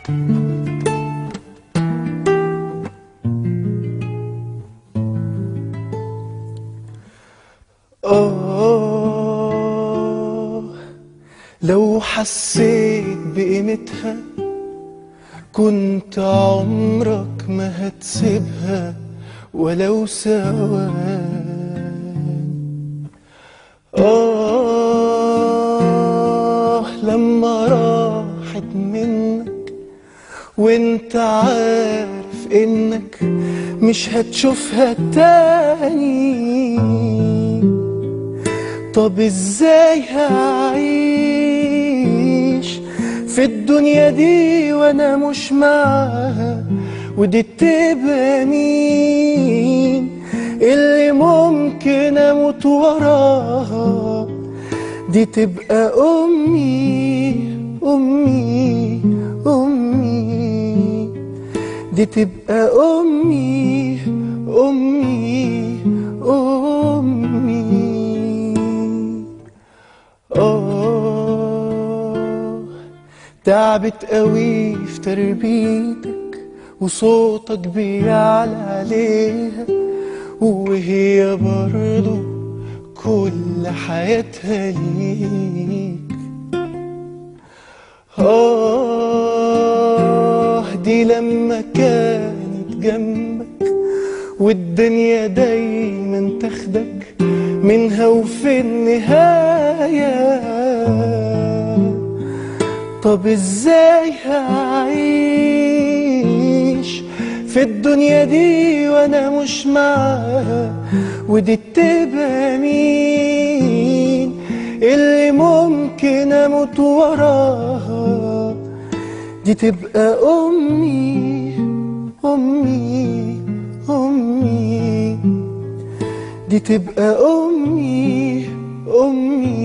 آه لو حسيت بقيمتها كنت عمرك ما هتسيبها ولو ثوان آه لما راحت منك وانت عارف انك مش هتشوفها تاني طب ازاي هعيش في الدنيا دي وانا مش معاها ودي تبقى مين اللي ممكن اموت وراها دي تبقى امي امي امي دي تبقى امي امي امي آه تعبت قوي في تربيتك وصوتك بيعلى عليها وهي برضو كل حياتها ليك آه دي لما كانت جنبك والدنيا دايما تاخدك منها وفي النهاية طب ازاي هعيش في الدنيا دي وانا مش معاها ودي تبقى مين اللي ممكن اموت وراها دي تبقى امي امي امي دي تبقى امي امي